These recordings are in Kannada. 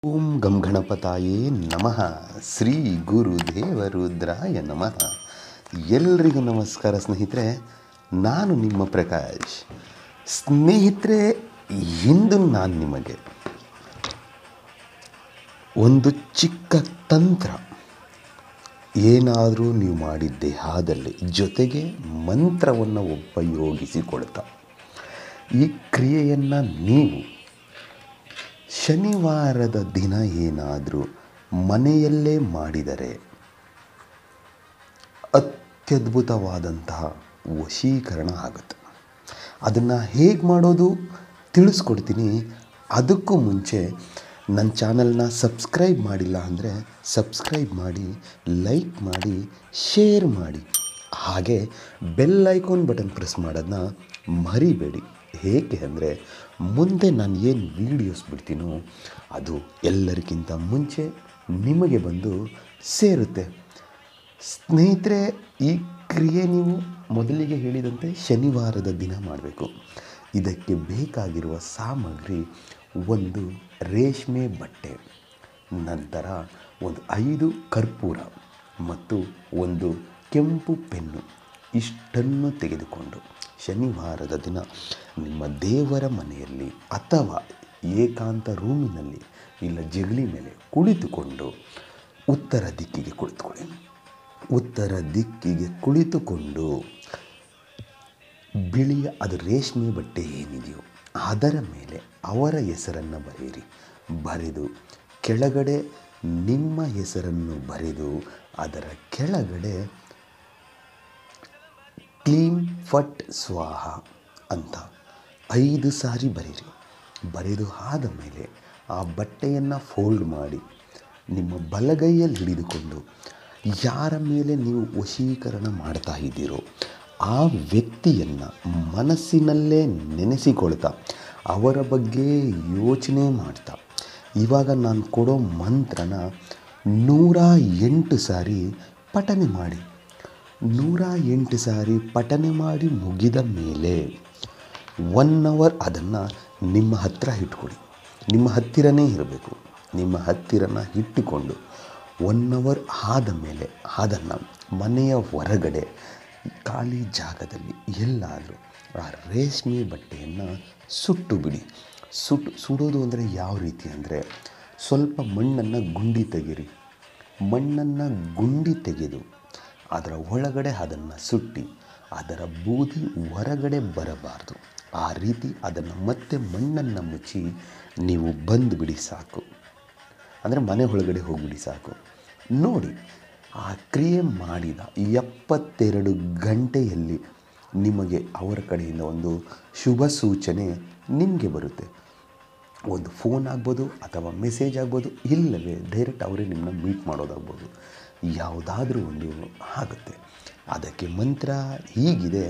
ಓಂ ಗಂ ಗಣಪತಾಯೇ ನಮಃ ಶ್ರೀ ಗುರುದೇವರುದ್ರಾಯ ನಮಃ ಎಲ್ರಿಗೂ ನಮಸ್ಕಾರ ಸ್ನೇಹಿತರೆ ನಾನು ನಿಮ್ಮ ಪ್ರಕಾಶ್ ಸ್ನೇಹಿತರೆ ಇಂದು ನಾನು ನಿಮಗೆ ಒಂದು ಚಿಕ್ಕ ತಂತ್ರ ಏನಾದರೂ ನೀವು ಮಾಡಿದ್ದೆ ಆದಲ್ಲಿ ಜೊತೆಗೆ ಮಂತ್ರವನ್ನು ಉಪಯೋಗಿಸಿಕೊಳ್ತಾ ಈ ಕ್ರಿಯೆಯನ್ನು ನೀವು ಶನಿವಾರದ ದಿನ ಏನಾದರೂ ಮನೆಯಲ್ಲೇ ಮಾಡಿದರೆ ಅತ್ಯದ್ಭುತವಾದಂತಹ ವಶೀಕರಣ ಆಗುತ್ತೆ ಅದನ್ನು ಹೇಗೆ ಮಾಡೋದು ತಿಳಿಸ್ಕೊಡ್ತೀನಿ ಅದಕ್ಕೂ ಮುಂಚೆ ನನ್ನ ಚಾನಲ್ನ ಸಬ್ಸ್ಕ್ರೈಬ್ ಮಾಡಿಲ್ಲ ಅಂದರೆ ಸಬ್ಸ್ಕ್ರೈಬ್ ಮಾಡಿ ಲೈಕ್ ಮಾಡಿ ಶೇರ್ ಮಾಡಿ ಹಾಗೆ ಬೆಲ್ ಐಕಾನ್ ಬಟನ್ ಪ್ರೆಸ್ ಮಾಡೋದನ್ನ ಮರಿಬೇಡಿ ಏಕೆ ಅಂದರೆ ಮುಂದೆ ನಾನು ಏನು ವೀಡಿಯೋಸ್ ಬಿಡ್ತೀನೋ ಅದು ಎಲ್ಲರಿಗಿಂತ ಮುಂಚೆ ನಿಮಗೆ ಬಂದು ಸೇರುತ್ತೆ ಸ್ನೇಹಿತರೆ ಈ ಕ್ರಿಯೆ ನೀವು ಮೊದಲಿಗೆ ಹೇಳಿದಂತೆ ಶನಿವಾರದ ದಿನ ಮಾಡಬೇಕು ಇದಕ್ಕೆ ಬೇಕಾಗಿರುವ ಸಾಮಗ್ರಿ ಒಂದು ರೇಷ್ಮೆ ಬಟ್ಟೆ ನಂತರ ಒಂದು ಐದು ಕರ್ಪೂರ ಮತ್ತು ಒಂದು ಕೆಂಪು ಪೆನ್ನು ಇಷ್ಟನ್ನು ತೆಗೆದುಕೊಂಡು ಶನಿವಾರದ ದಿನ ನಿಮ್ಮ ದೇವರ ಮನೆಯಲ್ಲಿ ಅಥವಾ ಏಕಾಂತ ರೂಮಿನಲ್ಲಿ ಇಲ್ಲ ಜಗಲಿ ಮೇಲೆ ಕುಳಿತುಕೊಂಡು ಉತ್ತರ ದಿಕ್ಕಿಗೆ ಕುಳಿತುಕೊಳ್ಳಿ ಉತ್ತರ ದಿಕ್ಕಿಗೆ ಕುಳಿತುಕೊಂಡು ಬಿಳಿಯ ಅದು ರೇಷ್ಮೆ ಬಟ್ಟೆ ಏನಿದೆಯೋ ಅದರ ಮೇಲೆ ಅವರ ಹೆಸರನ್ನು ಬರೆಯಿರಿ ಬರೆದು ಕೆಳಗಡೆ ನಿಮ್ಮ ಹೆಸರನ್ನು ಬರೆದು ಅದರ ಕೆಳಗಡೆ ಕ್ಲೀನ್ ಫಟ್ ಸ್ವಾಹ ಅಂತ ಐದು ಸಾರಿ ಬರೀರಿ ಬರೆದು ಆದ ಮೇಲೆ ಆ ಬಟ್ಟೆಯನ್ನು ಫೋಲ್ಡ್ ಮಾಡಿ ನಿಮ್ಮ ಬಲಗೈಯಲ್ಲಿ ಹಿಡಿದುಕೊಂಡು ಯಾರ ಮೇಲೆ ನೀವು ವಶೀಕರಣ ಮಾಡ್ತಾ ಇದ್ದೀರೋ ಆ ವ್ಯಕ್ತಿಯನ್ನು ಮನಸ್ಸಿನಲ್ಲೇ ನೆನೆಸಿಕೊಳ್ತಾ ಅವರ ಬಗ್ಗೆ ಯೋಚನೆ ಮಾಡ್ತಾ ಇವಾಗ ನಾನು ಕೊಡೋ ಮಂತ್ರನ ನೂರ ಎಂಟು ಸಾರಿ ಪಠನೆ ಮಾಡಿ ನೂರ ಎಂಟು ಸಾರಿ ಪಠನೆ ಮಾಡಿ ಮುಗಿದ ಮೇಲೆ ಒನ್ ಅವರ್ ಅದನ್ನು ನಿಮ್ಮ ಹತ್ತಿರ ಇಟ್ಕೊಳ್ಳಿ ನಿಮ್ಮ ಹತ್ತಿರನೇ ಇರಬೇಕು ನಿಮ್ಮ ಹತ್ತಿರನ ಇಟ್ಟುಕೊಂಡು ಒನ್ ಅವರ್ ಆದ ಮೇಲೆ ಅದನ್ನು ಮನೆಯ ಹೊರಗಡೆ ಖಾಲಿ ಜಾಗದಲ್ಲಿ ಎಲ್ಲಾದರೂ ಆ ರೇಷ್ಮೆ ಬಟ್ಟೆಯನ್ನು ಸುಟ್ಟು ಬಿಡಿ ಸುಟ್ಟು ಸುಡೋದು ಅಂದರೆ ಯಾವ ರೀತಿ ಅಂದರೆ ಸ್ವಲ್ಪ ಮಣ್ಣನ್ನು ಗುಂಡಿ ತೆಗೀರಿ ಮಣ್ಣನ್ನು ಗುಂಡಿ ತೆಗೆದು ಅದರ ಒಳಗಡೆ ಅದನ್ನು ಸುಟ್ಟಿ ಅದರ ಬೂದಿ ಹೊರಗಡೆ ಬರಬಾರ್ದು ಆ ರೀತಿ ಅದನ್ನು ಮತ್ತೆ ಮಣ್ಣನ್ನು ಮುಚ್ಚಿ ನೀವು ಬಂದುಬಿಡಿ ಸಾಕು ಅಂದರೆ ಮನೆ ಒಳಗಡೆ ಹೋಗಿಬಿಡಿ ಸಾಕು ನೋಡಿ ಆ ಕ್ರಿಯೆ ಮಾಡಿದ ಎಪ್ಪತ್ತೆರಡು ಗಂಟೆಯಲ್ಲಿ ನಿಮಗೆ ಅವರ ಕಡೆಯಿಂದ ಒಂದು ಶುಭ ಸೂಚನೆ ನಿಮಗೆ ಬರುತ್ತೆ ಒಂದು ಫೋನ್ ಆಗ್ಬೋದು ಅಥವಾ ಮೆಸೇಜ್ ಆಗ್ಬೋದು ಇಲ್ಲವೇ ಡೈರೆಕ್ಟ್ ಅವರೇ ನಿಮ್ಮನ್ನ ಮೀಟ್ ಮಾಡೋದಾಗ್ಬೋದು ಯಾವುದಾದ್ರೂ ಒಂದು ಆಗುತ್ತೆ ಅದಕ್ಕೆ ಮಂತ್ರ ಹೀಗಿದೆ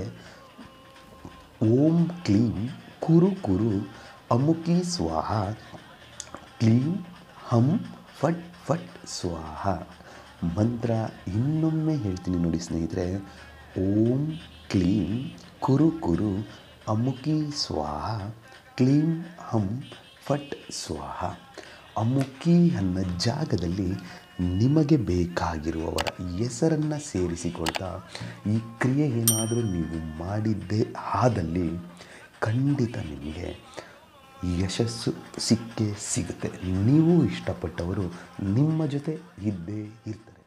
ಓಂ ಕ್ಲೀಂ ಕುರು ಕುರು ಅಮುಕಿ ಸ್ವಾಹ ಕ್ಲೀಂ ಹಂ ಫಟ್ ಫಟ್ ಸ್ವಾಹ ಮಂತ್ರ ಇನ್ನೊಮ್ಮೆ ಹೇಳ್ತೀನಿ ನೋಡಿ ಸ್ನೇಹಿತರೆ ಓಂ ಕ್ಲೀಂ ಕುರು ಕುರು ಅಮುಕಿ ಸ್ವಾಹ ಕ್ಲೀಂ ಹಂ ಫಟ್ ಸ್ವಾಹ ಅಮುಕಿ ಅನ್ನೋ ಜಾಗದಲ್ಲಿ ನಿಮಗೆ ಬೇಕಾಗಿರುವವರ ಹೆಸರನ್ನು ಸೇರಿಸಿಕೊಳ್ತಾ ಈ ಕ್ರಿಯೆ ಏನಾದರೂ ನೀವು ಮಾಡಿದ್ದೇ ಆದಲ್ಲಿ ಖಂಡಿತ ನಿಮಗೆ ಯಶಸ್ಸು ಸಿಕ್ಕೇ ಸಿಗುತ್ತೆ ನೀವು ಇಷ್ಟಪಟ್ಟವರು ನಿಮ್ಮ ಜೊತೆ ಇದ್ದೇ ಇರ್ತಾರೆ